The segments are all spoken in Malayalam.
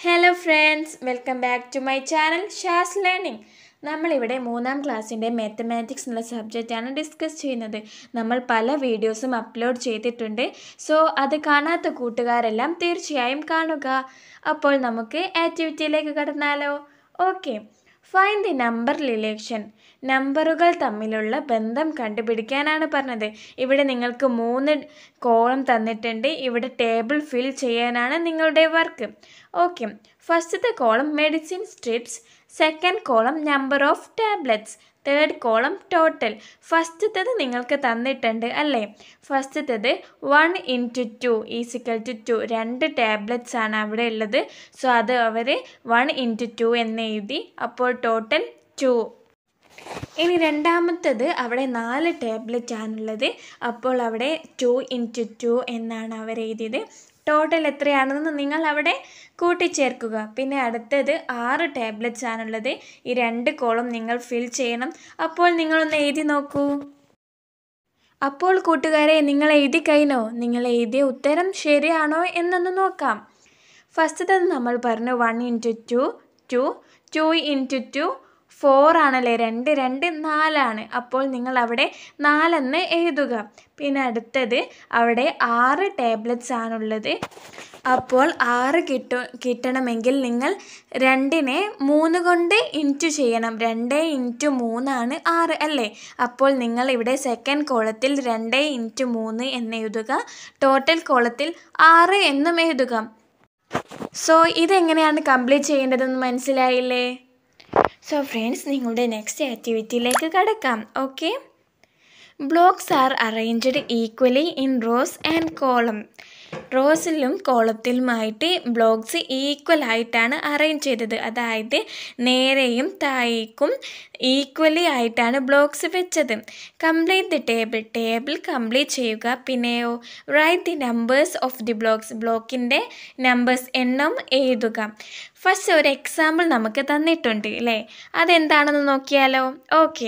hello friends welcome back to my channel Shaz learning നമ്മളിവിടെ മൂന്നാം ക്ലാസ്സിൻ്റെ മാത്തമാറ്റിക്സ് എന്നുള്ള സബ്ജക്റ്റാണ് ഡിസ്കസ് ചെയ്യുന്നത് നമ്മൾ പല വീഡിയോസും അപ്ലോഡ് ചെയ്തിട്ടുണ്ട് സോ അത് കാണാത്ത കൂട്ടുകാരെല്ലാം തീർച്ചയായും കാണുക അപ്പോൾ നമുക്ക് ആക്ടിവിറ്റിയിലേക്ക് കടന്നാലോ okay fine the number relation നമ്പറുകൾ തമ്മിലുള്ള ബന്ധം കണ്ടുപിടിക്കാനാണ് പറഞ്ഞത് ഇവിടെ നിങ്ങൾക്ക് മൂന്ന് കോളം തന്നിട്ടുണ്ട് ഇവിടെ ടേബിൾ ഫിൽ ചെയ്യാനാണ് നിങ്ങളുടെ വർക്ക് ഓക്കെ ഫസ്റ്റത്തെ column medicine strips second column number of tablets third column total ഫസ്റ്റത്തത് നിങ്ങൾക്ക് തന്നിട്ടുണ്ട് അല്ലേ ഫസ്റ്റത്തത് one into two is equal to two രണ്ട് ടാബ്ലറ്റ്സ് ആണ് അവിടെ ഉള്ളത് സോ അത് അവർ വൺ ഇൻറ്റു ടു എന്ന് എഴുതി അപ്പോൾ ടോട്ടൽ ടു ഇനി രണ്ടാമത്തത് അവിടെ നാല് ടാബ്ലറ്റ് ആണുള്ളത് അപ്പോൾ അവിടെ ടു ഇൻറ്റു ടു എന്നാണ് അവർ എഴുതിയത് ടോട്ടൽ എത്രയാണെന്ന് നിങ്ങൾ അവിടെ കൂട്ടിച്ചേർക്കുക പിന്നെ അടുത്തത് ആറ് ടാബ്ലറ്റ്സ് ആണുള്ളത് ഈ രണ്ട് കോളം നിങ്ങൾ ഫിൽ ചെയ്യണം അപ്പോൾ നിങ്ങളൊന്ന് എഴുതി നോക്കൂ അപ്പോൾ കൂട്ടുകാരെ നിങ്ങൾ എഴുതി കഴിഞ്ഞോ നിങ്ങൾ എഴുതിയ ഉത്തരം ശരിയാണോ എന്നൊന്ന് നോക്കാം ഫസ്റ്റത്തത് നമ്മൾ പറഞ്ഞു one into two two two into two four ആണല്ലേ രണ്ട് രണ്ട് നാലാണ് അപ്പോൾ നിങ്ങൾ അവിടെ നാലെന്ന് എഴുതുക പിന്നെ അടുത്തത് അവിടെ ആറ് ടാബ്ലറ്റ്സ് ആണുള്ളത് അപ്പോൾ ആറ് കിട്ടു കിട്ടണമെങ്കിൽ നിങ്ങൾ രണ്ടിനെ മൂന്ന് കൊണ്ട് ഇൻറ്റു ചെയ്യണം രണ്ട് ഇൻറ്റു മൂന്നാണ് ആറ് അല്ലേ അപ്പോൾ നിങ്ങൾ ഇവിടെ സെക്കൻഡ് കോളത്തിൽ രണ്ട് ഇൻറ്റു മൂന്ന് എന്ന് എഴുതുക ടോട്ടൽ കോളത്തിൽ ആറ് എന്നും എഴുതുക സോ ഇതെങ്ങനെയാണ് കംപ്ലീറ്റ് ചെയ്യേണ്ടതെന്ന് മനസ്സിലായില്ലേ സോ ഫ്രണ്ട്സ് നിങ്ങളുടെ നെക്സ്റ്റ് ആക്ടിവിറ്റിയിലേക്ക് കടക്കാം okay blocks are arranged equally in rows and column റോസിലും കോളത്തിലുമായിട്ട് ബ്ലോക്സ് ഈക്വൽ ആയിട്ടാണ് അറേഞ്ച് ചെയ്തത് അതായത് നേരെയും താഴേക്കും ഈക്വലി ആയിട്ടാണ് ബ്ലോക്സ് വെച്ചത് complete the table table complete ചെയ്യുക പിന്നെയോ write the numbers of the blocks ബ്ലോക്കിൻ്റെ നമ്പേഴ്സ് എണ്ണം എഴുതുക ഫസ്റ്റ് ഒരു എക്സാമ്പിൾ നമുക്ക് തന്നിട്ടുണ്ട് അല്ലേ അതെന്താണെന്ന് നോക്കിയാലോ ഓക്കെ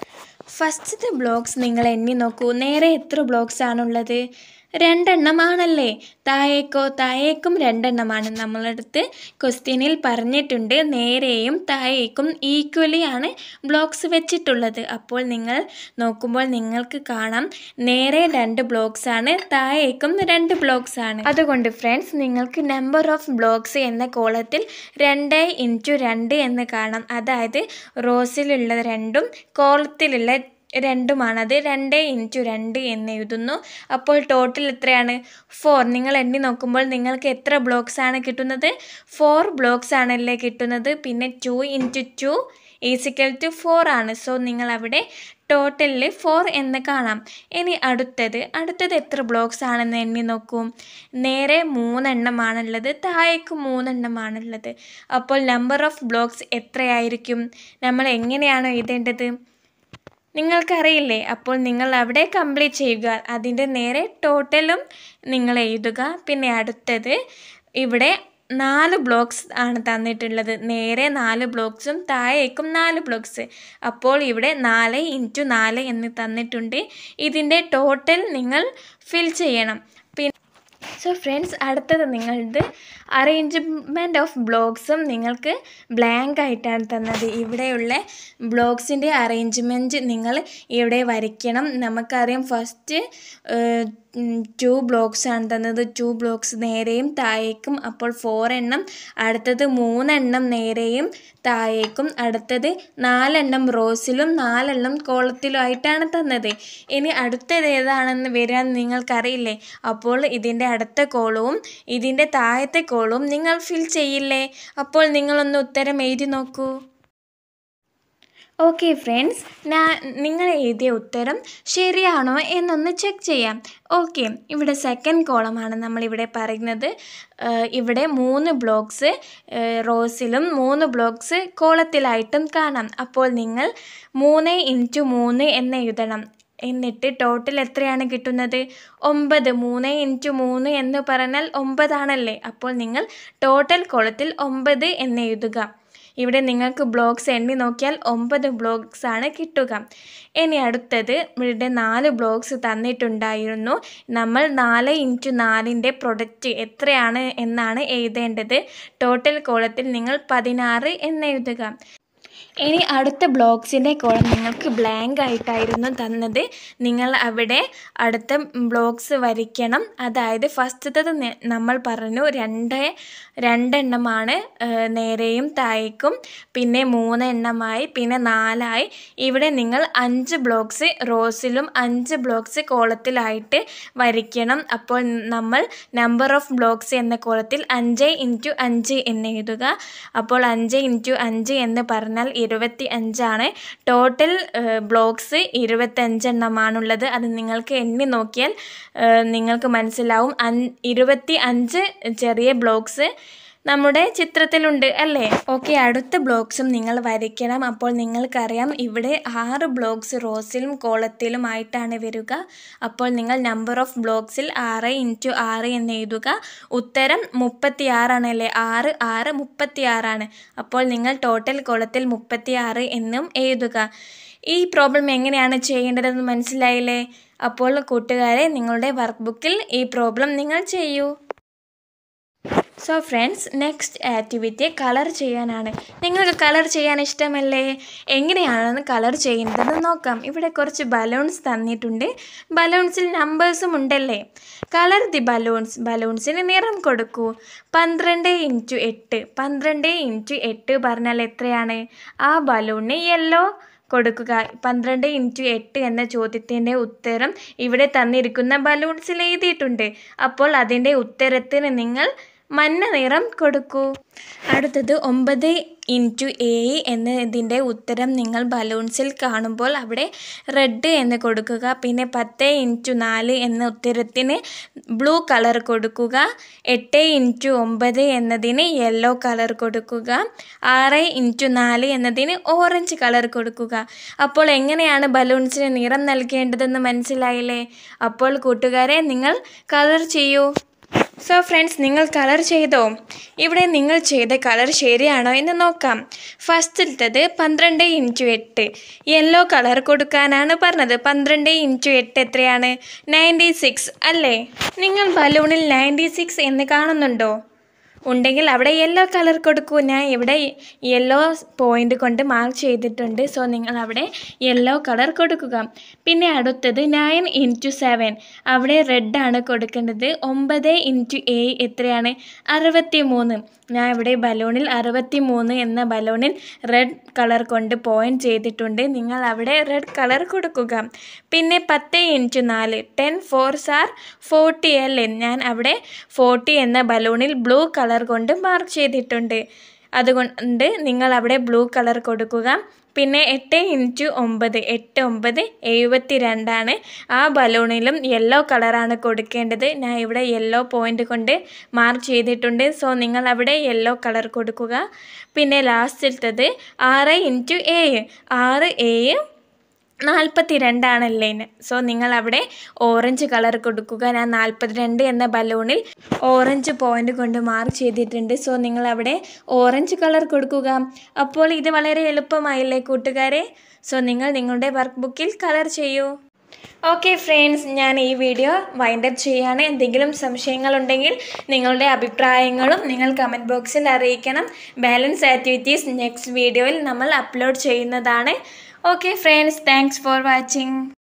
ഫസ്റ്റത്തെ ബ്ലോക്സ് നിങ്ങൾ എണ്ണി നോക്കൂ നേരെ എത്ര ബ്ലോക്സ് ആണുള്ളത് രണ്ടെണ്ണമാണല്ലേ താഴേക്കോ താഴേക്കും രണ്ടെണ്ണമാണ് നമ്മളടുത്ത് ക്വസ്റ്റ്യനിൽ പറഞ്ഞിട്ടുണ്ട് നേരെയും താഴേക്കും ഈക്വലി ആണ് ബ്ലോക്സ് വെച്ചിട്ടുള്ളത് അപ്പോൾ നിങ്ങൾ നോക്കുമ്പോൾ നിങ്ങൾക്ക് കാണാം നേരെ രണ്ട് ബ്ലോക്സ് ആണ് താഴേക്കും രണ്ട് ബ്ലോക്സ് ആണ് അതുകൊണ്ട് ഫ്രണ്ട്സ് നിങ്ങൾക്ക് നമ്പർ ഓഫ് ബ്ലോക്സ് എന്ന കോളത്തിൽ രണ്ട് ഇൻറ്റു രണ്ട് എന്ന് കാണാം അതായത് റോസിലുള്ള രണ്ടും കോളത്തിലുള്ള രണ്ടുമാണത് രണ്ട് ഇൻറ്റു രണ്ട് എന്ന് എഴുതുന്നു അപ്പോൾ ടോട്ടൽ എത്രയാണ് ഫോർ നിങ്ങൾ എണ്ണി നോക്കുമ്പോൾ നിങ്ങൾക്ക് എത്ര ബ്ലോക്സ് ആണ് കിട്ടുന്നത് ഫോർ ബ്ലോക്സ് ആണല്ലേ കിട്ടുന്നത് പിന്നെ two into two is equal to four ആണ് സോ നിങ്ങൾ അവിടെ ടോട്ടലിൽ ഫോർ എന്ന് കാണാം ഇനി അടുത്തത് അടുത്തത് എത്ര ബ്ലോക്സ് ആണെന്ന് എണ്ണി നോക്കൂ നേരെ മൂന്നെണ്ണമാണുള്ളത് താഴേക്ക് മൂന്നെണ്ണമാണുള്ളത് അപ്പോൾ നമ്പർ ഓഫ് ബ്ലോക്സ് എത്രയായിരിക്കും നമ്മൾ എങ്ങനെയാണ് എഴുതേണ്ടത് നിങ്ങൾക്കറിയില്ലേ അപ്പോൾ നിങ്ങൾ അവിടെ കംപ്ലീറ്റ് ചെയ്യുക അതിൻ്റെ നേരെ ടോട്ടലും നിങ്ങൾ എഴുതുക പിന്നെ അടുത്തത് ഇവിടെ നാല് ബ്ലോക്സ് ആണ് തന്നിട്ടുള്ളത് നേരെ നാല് ബ്ലോക്സും താഴേക്കും നാല് ബ്ലോക്സ് അപ്പോൾ ഇവിടെ നാല് ഇൻറ്റു നാല് എന്ന് തന്നിട്ടുണ്ട് ഇതിൻ്റെ ടോട്ടൽ നിങ്ങൾ ഫിൽ ചെയ്യണം പിന്നെ സോ ഫ്രണ്ട്സ് അടുത്തത് നിങ്ങളത് അറേഞ്ച്മെൻറ്റ് ഓഫ് ബ്ലോഗ്സും നിങ്ങൾക്ക് ബ്ലാങ്ക് ആയിട്ടാണ് തന്നത് ഇവിടെയുള്ള ബ്ലോഗ്സിൻ്റെ അറേഞ്ച്മെൻറ്റ് നിങ്ങൾ ഇവിടെ വരയ്ക്കണം നമുക്കറിയാം ഫസ്റ്റ് ടു ബ്ലോക്സ് ആണ് തന്നത് ടു ബ്ലോക്സ് നേരെയും താഴേക്കും അപ്പോൾ ഫോർ എണ്ണം അടുത്തത് മൂന്നെണ്ണം നേരെയും താഴേക്കും അടുത്തത് നാലെണ്ണം റോസിലും നാലെണ്ണം കോളത്തിലും ആയിട്ടാണ് തന്നത് ഇനി അടുത്തത് ഏതാണെന്ന് വരാൻ നിങ്ങൾക്കറിയില്ലേ അപ്പോൾ ഇതിൻ്റെ അടുത്ത കോളവും ഇതിൻ്റെ താഴത്തെ കോളവും നിങ്ങൾ ഫിൽ ചെയ്യില്ലേ അപ്പോൾ നിങ്ങളൊന്ന് ഉത്തരം എഴുതി നോക്കൂ ഓക്കെ ഫ്രണ്ട്സ് ഞാൻ നിങ്ങൾ എഴുതിയ ഉത്തരം ശരിയാണോ എന്നൊന്ന് ചെക്ക് ചെയ്യാം ഓക്കെ ഇവിടെ സെക്കൻഡ് കോളമാണ് നമ്മളിവിടെ പറയുന്നത് ഇവിടെ മൂന്ന് ബ്ലോക്സ് റോസിലും മൂന്ന് ബ്ലോക്സ് കോളത്തിലായിട്ടും കാണാം അപ്പോൾ നിങ്ങൾ മൂന്ന് ഇൻറ്റു മൂന്ന് എന്ന് എഴുതണം എന്നിട്ട് ടോട്ടൽ എത്രയാണ് കിട്ടുന്നത് ഒമ്പത് മൂന്ന് ഇൻറ്റു മൂന്ന് എന്ന് പറഞ്ഞാൽ ഒമ്പതാണല്ലേ അപ്പോൾ നിങ്ങൾ ടോട്ടൽ കോളത്തിൽ ഒമ്പത് എന്ന് എഴുതുക ഇവിടെ നിങ്ങൾക്ക് ബ്ലോക്സ് എണ്ണി നോക്കിയാൽ ഒമ്പത് ബ്ലോക്സ് ആണ് കിട്ടുക ഇനി അടുത്തത് ഇവിടെ നാല് ബ്ലോക്സ് തന്നിട്ടുണ്ടായിരുന്നു നമ്മൾ നാല് ഇൻറ്റു നാലിൻ്റെ പ്രൊഡക്റ്റ് എത്രയാണ് എന്നാണ് എഴുതേണ്ടത് ടോട്ടൽ കോളത്തിൽ നിങ്ങൾ പതിനാറ് എന്നെഴുതുക ഇനി അടുത്ത ബ്ലോക്സിൻ്റെ കോളം നിങ്ങൾക്ക് ബ്ലാങ്ക് ആയിട്ടായിരുന്നു തന്നത് നിങ്ങൾ അവിടെ അടുത്ത ബ്ലോക്സ് വരയ്ക്കണം അതായത് ഫസ്റ്റത്തത് നമ്മൾ പറഞ്ഞു രണ്ട് രണ്ടെണ്ണമാണ് നേരെയും താഴേക്കും പിന്നെ മൂന്ന് എണ്ണമായി പിന്നെ നാലായി ഇവിടെ നിങ്ങൾ അഞ്ച് ബ്ലോക്സ് റോസിലും അഞ്ച് ബ്ലോക്സ് കോളത്തിലായിട്ട് വരയ്ക്കണം അപ്പോൾ നമ്മൾ നമ്പർ ഓഫ് ബ്ലോക്സ് എന്ന കോളത്തിൽ അഞ്ച് ഇൻറ്റു അഞ്ച് എന്ന് എഴുതുക അപ്പോൾ അഞ്ച് ഇൻറ്റു അഞ്ച് എന്ന് പറഞ്ഞാൽ ഇരുപത്തി അഞ്ചാണ് ടോട്ടൽ ബ്ലോക്സ് ഇരുപത്തഞ്ചെണ്ണമാണുള്ളത് അത് നിങ്ങൾക്ക് എണ്ണി നോക്കിയാൽ നിങ്ങൾക്ക് മനസ്സിലാവും അൻ ഇരുപത്തി അഞ്ച് ചെറിയ ബ്ലോക്സ് നമ്മുടെ ചിത്രത്തിലുണ്ട് അല്ലേ ഓക്കെ അടുത്ത ബ്ലോക്സും നിങ്ങൾ വരയ്ക്കണം അപ്പോൾ നിങ്ങൾക്കറിയാം ഇവിടെ ആറ് ബ്ലോക്സ് റോസിലും കോളത്തിലും ആയിട്ടാണ് വരിക അപ്പോൾ നിങ്ങൾ നമ്പർ ഓഫ് ബ്ലോക്സിൽ ആറ് ഇൻറ്റു ആറ് എന്ന് എഴുതുക ഉത്തരം മുപ്പത്തി ആറാണല്ലേ ആറ് ആറ് മുപ്പത്തി ആറാണ് അപ്പോൾ നിങ്ങൾ ടോട്ടൽ കോളത്തിൽ മുപ്പത്തി ആറ് എന്നും എഴുതുക ഈ പ്രോബ്ലം എങ്ങനെയാണ് ചെയ്യേണ്ടതെന്ന് മനസ്സിലായില്ലേ അപ്പോൾ കൂട്ടുകാരെ നിങ്ങളുടെ വർക്ക് ബുക്കിൽ ഈ പ്രോബ്ലം നിങ്ങൾ ചെയ്യൂ so friends next activity colour ചെയ്യാനാണ് നിങ്ങൾക്ക് കളർ ചെയ്യാൻ ഇഷ്ടമല്ലേ എങ്ങനെയാണെന്ന് കളർ ചെയ്യുന്നതെന്ന് നോക്കാം ഇവിടെ കുറച്ച് ബലൂൺസ് തന്നിട്ടുണ്ട് ബലൂൺസിൽ നമ്പേഴ്സും ഉണ്ടല്ലേ കളർ ദി ബലൂൺസ് ബലൂൺസിന് നിറം കൊടുക്കൂ പന്ത്രണ്ട് ഇൻറ്റു എട്ട് പന്ത്രണ്ട് ഇൻറ്റു എട്ട് പറഞ്ഞാൽ എത്രയാണ് ആ ബലൂണിന് യെല്ലോ കൊടുക്കുക പന്ത്രണ്ട് ഇൻറ്റു എട്ട് എന്ന ചോദ്യത്തിൻ്റെ ഉത്തരം ഇവിടെ തന്നിരിക്കുന്ന ബലൂൺസിൽ എഴുതിയിട്ടുണ്ട് അപ്പോൾ അതിൻ്റെ ഉത്തരത്തിന് നിങ്ങൾ മഞ്ഞ നിറം കൊടുക്കൂ അടുത്തത് ഒമ്പത് ഇൻറ്റു ഏഴ് എന്നതിൻ്റെ ഉത്തരം നിങ്ങൾ ബലൂൺസിൽ കാണുമ്പോൾ അവിടെ റെഡ് എന്ന് കൊടുക്കുക പിന്നെ പത്ത് ഇൻറ്റു നാല് എന്ന ഉത്തരത്തിന് ബ്ലൂ കളർ കൊടുക്കുക എട്ട് ഇൻറ്റു ഒമ്പത് എന്നതിന് യെല്ലോ കളർ കൊടുക്കുക ആറ് ഇൻറ്റു നാല് എന്നതിന് ഓറഞ്ച് കളർ കൊടുക്കുക അപ്പോൾ എങ്ങനെയാണ് ബലൂൺസിന് നിറം നൽകേണ്ടതെന്ന് മനസ്സിലായില്ലേ അപ്പോൾ കൂട്ടുകാരെ നിങ്ങൾ കളർ ചെയ്യൂ സോ ഫ്രണ്ട്സ് നിങ്ങൾ കളർ ചെയ്തോ ഇവിടെ നിങ്ങൾ ചെയ്ത കളർ ശരിയാണോ എന്ന് നോക്കാം ഫസ്റ്റിലത്തത് പന്ത്രണ്ട് ഇൻറ്റു എട്ട് യെല്ലോ കളർ കൊടുക്കാനാണ് പറഞ്ഞത് പന്ത്രണ്ട് ഇൻറ്റു എട്ട് എത്രയാണ് നയൻറ്റി സിക്സ് അല്ലേ നിങ്ങൾ ബലൂണിൽ നയൻറ്റി സിക്സ് എന്ന് കാണുന്നുണ്ടോ ഉണ്ടെങ്കിൽ അവിടെ യെല്ലോ കളർ കൊടുക്കൂ ഞാൻ ഇവിടെ യെല്ലോ പോയിൻ്റ് കൊണ്ട് മാർക്ക് ചെയ്തിട്ടുണ്ട് സോ നിങ്ങൾ അവിടെ യെല്ലോ കളർ കൊടുക്കുക പിന്നെ അടുത്തത് നയൻ ഇൻറ്റു സെവൻ അവിടെ റെഡാണ് കൊടുക്കേണ്ടത് ഒമ്പത് ഇൻറ്റു ഏഴ് എത്രയാണ് അറുപത്തി മൂന്ന് ഞാൻ ഇവിടെ ബലൂണിൽ അറുപത്തി മൂന്ന് എന്ന ബലൂണിൽ റെഡ് കളർ കൊണ്ട് പോയിൻറ്റ് ചെയ്തിട്ടുണ്ട് നിങ്ങൾ അവിടെ റെഡ് കളർ കൊടുക്കുക പിന്നെ പത്ത് ഇൻറ്റു നാല് ടെൻ ഫോർസ് ആർ ഫോർട്ടി അല്ലേ ഞാൻ അവിടെ ഫോർട്ടി എന്ന ബലൂണിൽ ബ്ലൂ കളർ കൊണ്ട് മാർക്ക് ചെയ്തിട്ടുണ്ട് അതുകൊണ്ട് നിങ്ങൾ അവിടെ ബ്ലൂ കളർ കൊടുക്കുക പിന്നെ എട്ട് ഇൻറ്റു ഒമ്പത് എട്ട് ഒമ്പത് എഴുപത്തി രണ്ടാണ് ആ ബലൂണിലും യെല്ലോ കളറാണ് കൊടുക്കേണ്ടത് ഞാൻ ഇവിടെ യെല്ലോ പോയിൻ്റ് കൊണ്ട് മാർക്ക് ചെയ്തിട്ടുണ്ട് സോ നിങ്ങൾ അവിടെ യെല്ലോ കളർ കൊടുക്കുക പിന്നെ ലാസ്റ്റിലത്തത് ആറ് ഇൻറ്റു ഏഴ് ആറ് ഏഴ് നാൽപ്പത്തി രണ്ടാണല്ലേ സോ നിങ്ങൾ അവിടെ ഓറഞ്ച് കളർ കൊടുക്കുക ഞാൻ നാൽപ്പത്തിരണ്ട് എന്ന ബലൂണിൽ ഓറഞ്ച് പോയിന്റ് കൊണ്ട് മാർക്ക് ചെയ്തിട്ടുണ്ട് സോ നിങ്ങൾ അവിടെ ഓറഞ്ച് കളർ കൊടുക്കുക അപ്പോൾ ഇത് വളരെ എളുപ്പമായില്ലേ കൂട്ടുകാരെ സോ നിങ്ങൾ നിങ്ങളുടെ വർക്ക് ബുക്കിൽ കളർ ചെയ്യൂ ഓക്കെ ഫ്രണ്ട്സ് ഞാൻ ഈ വീഡിയോ വൈൻഡപ്പ് ചെയ്യാണ് എന്തെങ്കിലും സംശയങ്ങളുണ്ടെങ്കിൽ നിങ്ങളുടെ അഭിപ്രായങ്ങളും നിങ്ങൾ കമൻറ്റ് ബോക്സിൽ അറിയിക്കണം ബാലൻസ് ആക്ടിവിറ്റീസ് നെക്സ്റ്റ് വീഡിയോയിൽ നമ്മൾ അപ്ലോഡ് ചെയ്യുന്നതാണ് okay friends thanks for watching